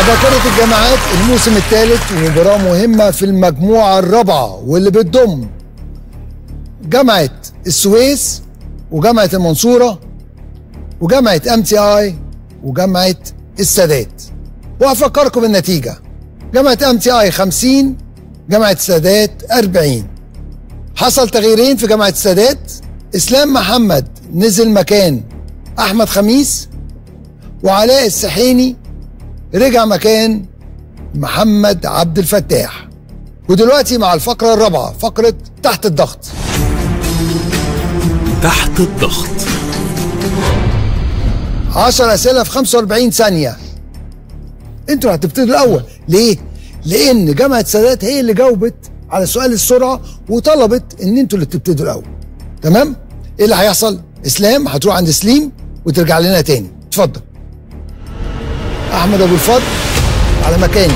مذاكرة الجامعات الموسم الثالث ومباراة مهمة في المجموعة الرابعة واللي بتضم جامعة السويس وجامعة المنصورة وجامعة ام تي اي وجامعة السادات وهفكركم بالنتيجة جامعة ام تي اي 50 جامعة السادات 40 حصل تغييرين في جامعة السادات اسلام محمد نزل مكان احمد خميس وعلاء السحيني رجع مكان محمد عبد الفتاح ودلوقتي مع الفقرة الرابعة فقرة تحت الضغط تحت الضغط 10 أسئلة في 45 ثانية انتوا هتبتدوا الأول ليه؟ لأن جامعة سادات هي اللي جاوبت على سؤال السرعة وطلبت إن انتوا اللي تبتدوا الأول تمام؟ إيه اللي هيحصل؟ إسلام هتروح عند سليم وترجع لنا تاني اتفضل أحمد أبو الفضل على مكاني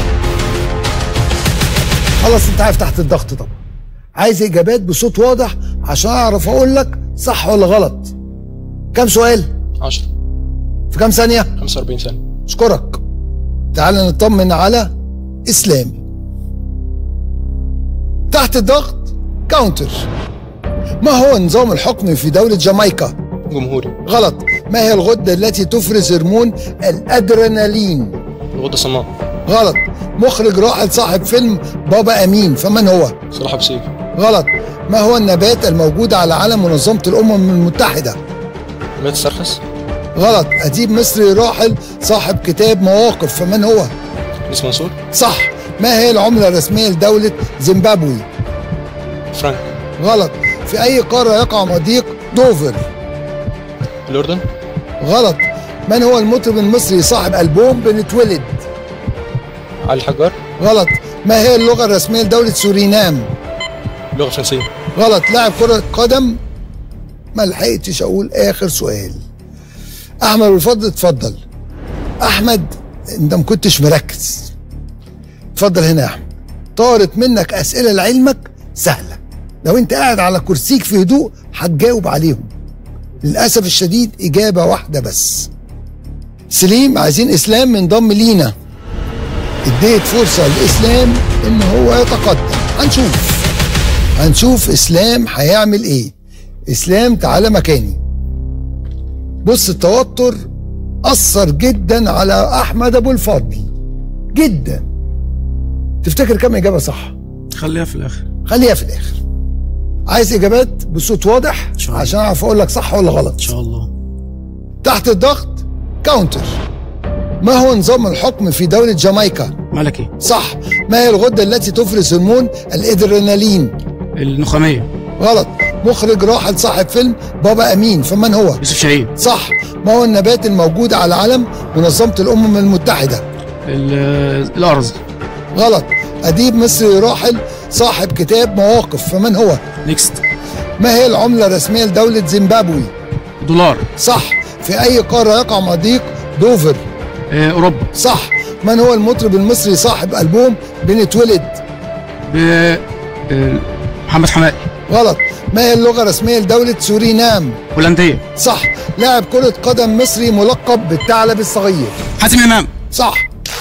خلاص انت عارف تحت الضغط طبعا عايز اجابات بصوت واضح عشان اعرف اقول لك صح ولا غلط كم سؤال 10 في كم ثانيه 45 ثانية اشكرك تعال نطمن على اسلام تحت الضغط كاونتر ما هو نظام الحكم في دولة جامايكا جمهوري غلط ما هي الغدة التي تفرز هرمون الأدرينالين الغدة الصماء غلط مخرج راحل صاحب فيلم بابا أمين فمن هو صلاح بسيف غلط ما هو النبات الموجود على علم منظمة الأمم المتحدة مات السرخس غلط أديب مصري راحل صاحب كتاب مواقف فمن هو ليس منصور صح ما هي العملة الرسمية لدولة زيمبابوي فرانك غلط في أي قارة يقع مضيق دوفر الأردن غلط من هو المطرب المصري صاحب ألبوم بنتولد علي الحجار غلط ما هي اللغة الرسمية لدولة سورينام اللغة الفرنسية غلط لاعب كرة قدم ما لحقتش أقول آخر سؤال أحمد أبو الفضل اتفضل أحمد أنت ما كنتش مركز اتفضل هنا يا أحمد طارت منك أسئلة لعلمك سهلة لو أنت قاعد على كرسيك في هدوء هتجاوب عليهم للأسف الشديد إجابة واحدة بس سليم عايزين إسلام ينضم لينا اديت فرصة لإسلام إن هو يتقدم هنشوف هنشوف إسلام هيعمل إيه إسلام تعالى مكاني بص التوتر أثر جدا على أحمد أبو الفضل جدا تفتكر كم إجابة صح؟ خليها في الاخر خليها في الآخر عايز إجابات بصوت واضح شاء الله. عشان أعرف أقول لك صح ولا غلط ان شاء الله تحت الضغط كاونتر ما هو نظام الحكم في دولة جامايكا؟ ملكي صح ما هي الغدة التي تفرز هرمون الإدرينالين؟ النخاميه غلط مخرج راحل صاحب فيلم بابا أمين فمن هو؟ يوسف شاهين صح ما هو النبات الموجود على علم منظمة الأمم المتحدة؟ ال- الارز غلط أديب مصري راحل صاحب كتاب مواقف فمن هو؟ نيكست ما هي العملة الرسمية لدولة زيمبابوي؟ دولار صح في أي قارة يقع مضيق دوفر؟ آه، اوروبا صح من هو المطرب المصري صاحب ألبوم بنتولد؟ ب آه، محمد حمائي غلط ما هي اللغة الرسمية لدولة سورينام؟ هولنديه صح لاعب كرة قدم مصري ملقب بالثعلب الصغير حاتم امام صح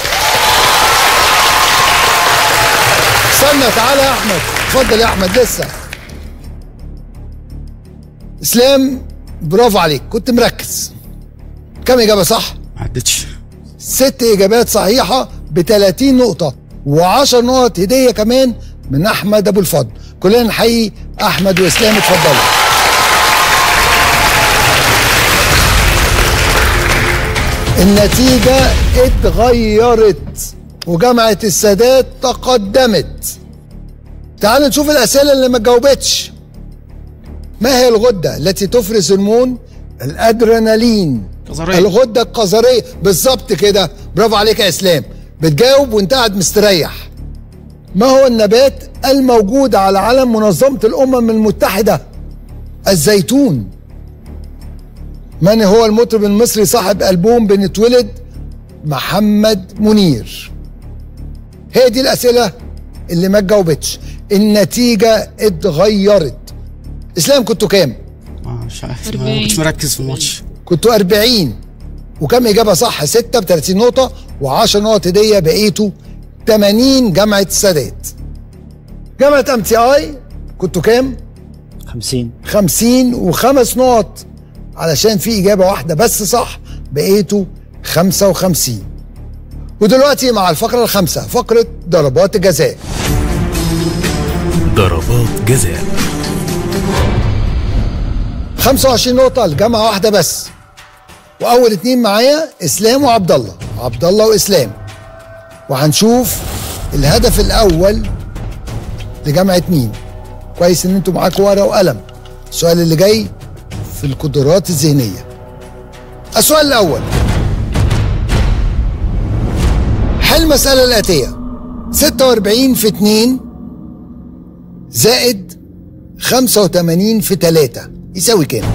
استنى تعالى يا احمد اتفضل يا احمد لسه اسلام برافو عليك كنت مركز كم اجابه صح ما عدتش ست اجابات صحيحه ب 30 نقطه و10 نقط هديه كمان من احمد ابو الفضل كلنا نحيي احمد واسلام اتفضلوا النتيجة اتغيرت وجامعة السادات تقدمت تعالوا نشوف الأسئلة اللي ما جاوبتش ما هي الغدة التي تفرز هرمون الأدرينالين قذرية. الغدة القذرية بالظبط كده برافو عليك يا إسلام بتجاوب وانت قاعد مستريح ما هو النبات الموجود على علم منظمة الأمم المتحدة الزيتون من هو المطرب المصري صاحب ألبوم بنتولد محمد منير هي دي الأسئلة اللي ما اتجاوبتش النتيجة اتغيرت إسلام كنتوا كام؟ ما مش عارف ما أربعين. كنتش مركز في الماتش كنتوا 40 وكم إجابة صح 6 ب 30 نقطة و10 نقط هديه بقيتوا 80 جامعه السادات جامعه ام تي اي كنتوا كام 50 50 وخمس نقط علشان في اجابه واحده بس صح بقيتوا 55 ودلوقتي مع الفقره الخامسه فقره ضربات الجزاء ضربات جزاء 25 نقطة لجامعة واحدة بس وأول اتنين معايا إسلام وعبد الله عبد الله وإسلام وهنشوف الهدف الأول لجامعة مين كويس إن أنتوا معاكم ورقة وقلم السؤال اللي جاي في القدرات الذهنية السؤال الأول حل المسألة الآتية 46 في 2 زائد 85 في 3 يساوي كام؟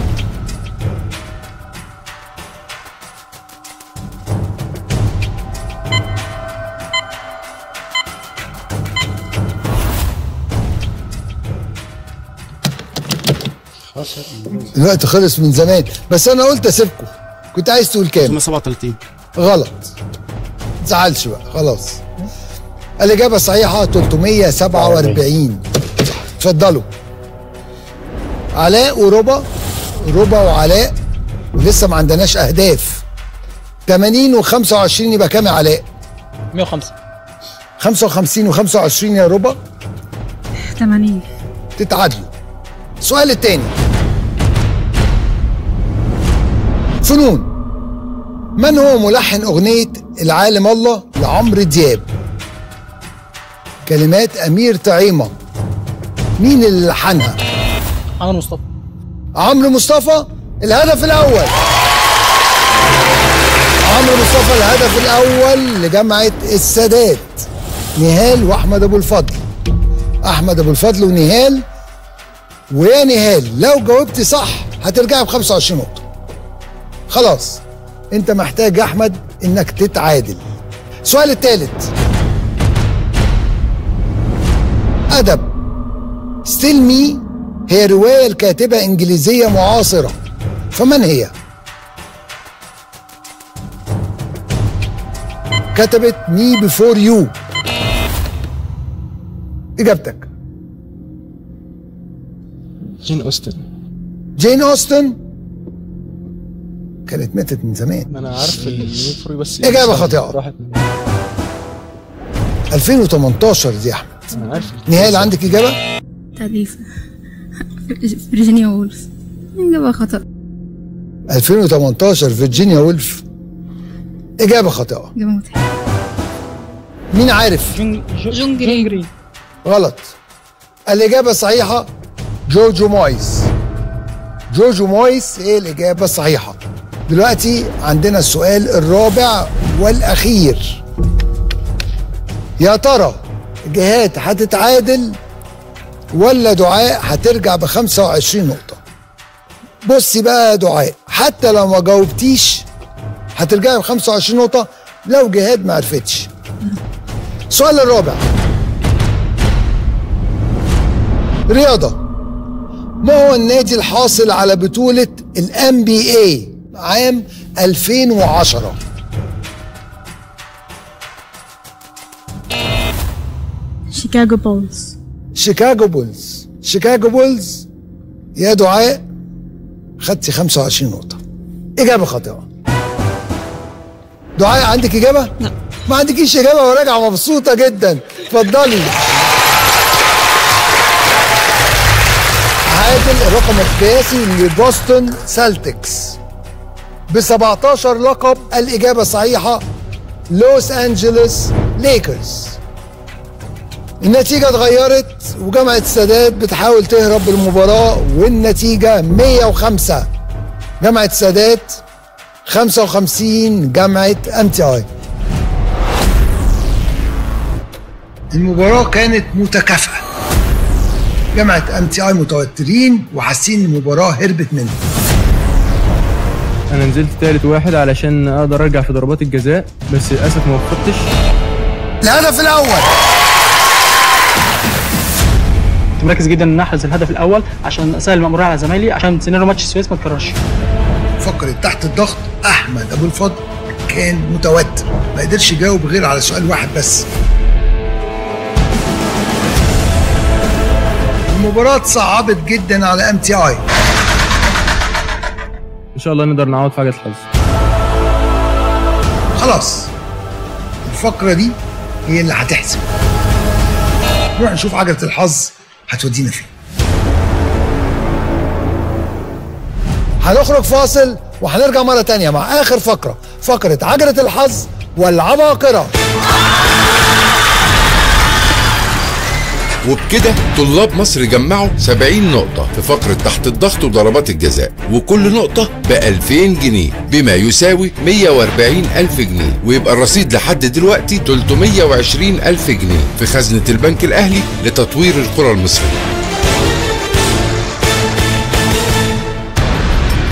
الوقت خلص من زمان بس انا قلت اسيبكم كنت عايز تقول كام 37 غلط تزعلش بقى خلاص الإجابة الصحيحة 347 اتفضلوا علاء وربا ربا وعلاء ولسه ما عندناش أهداف 80 و25 يبقى كام يا علاء؟ 105 55 و25 يا ربا 80 تتعادلوا السؤال الثاني فنون من هو ملحن أغنية العالم الله لعمرو دياب كلمات أمير طعيمة مين اللي لحنها عمرو مصطفى عمرو مصطفى الهدف الأول عمرو مصطفى الهدف الأول لجامعة السادات نهال وأحمد أبو الفضل أحمد أبو الفضل ونهال ويا نهال لو جاوبتي صح هترجعي ب 25 نقطة خلاص انت محتاج يا احمد انك تتعادل السؤال الثالث ادب ستيل مي هي روايه الكاتبه انجليزيه معاصره فمن هي كتبت مي بيفور يو اجابتك جين اوستن جين اوستن كانت ماتت من زمان ما انا عارف الميفوري بس إجابة خاطئة. راحت مني. 2018 دي يا احمد انا عارف نهائي عندك اجابه تأليف فيرجينيا وولف إجابة خطأ 2018 فيرجينيا وولف اجابه خاطئه إجابة مضحكة مين عارف جون جون جرين غلط الاجابه الصحيحه جوجو مويس جوجو مويس هي الاجابه الصحيحه دلوقتي عندنا السؤال الرابع والاخير يا ترى جهات هتتعادل ولا دعاء هترجع ب 25 نقطه بصي بقى يا دعاء حتى لو ما جاوبتيش هترجعي ب 25 نقطه لو جهاد ما عرفتش السؤال الرابع رياضة ما هو النادي الحاصل على بطولة الام بي اي عام 2010 شيكاغو بولز شيكاغو بولز شيكاغو بولز يا دعاء خدتي 25 نقطة إجابة خاطئة دعاء عندك إجابة؟ لا. ما عندكيش إجابة وراجعة مبسوطة جدا اتفضلي عادل الرقم القياسي لبوسطن سالتكس ب 17 لقب الإجابة الصحيحة لوس أنجلوس ليكرز النتيجة اتغيرت وجامعة السادات بتحاول تهرب بالمباراة والنتيجة 105 جامعة السادات 55 جامعة ام تي اي المباراة كانت متكافئة جامعة ام تي اي متوترين وحاسين المباراة هربت منهم انا نزلت تالت واحد علشان اقدر ارجع في ضربات الجزاء بس للاسف ما وفقتش الهدف الأول كنت مركز جدا ان أنا احرز الهدف الاول عشان اسهل المأمورية على زمايلي عشان سيناريو ماتش السويس ما يتكررش فقرة تحت الضغط أحمد أبو الفضل كان متوتر ما قدرش يجاوب غير على سؤال واحد بس المباراة صعبت جدا على ام تي اي ان شاء الله نقدر نعوض في حاجه الحظ خلاص الفقرة دي هي اللي هتحسب نروح نشوف عجلة الحظ هتودينا فين هنخرج فاصل وهنرجع مرة تانية مع آخر فقرة فقرة عجلة الحظ والعباقرة وبكده طلاب مصر جمعوا 70 نقطة في فقرة تحت الضغط وضربات الجزاء وكل نقطة ب 2000 جنيه بما يساوي 140 ألف جنيه ويبقى الرصيد لحد دلوقتي 320 ألف جنيه في خزنة البنك الأهلي لتطوير القرى المصرية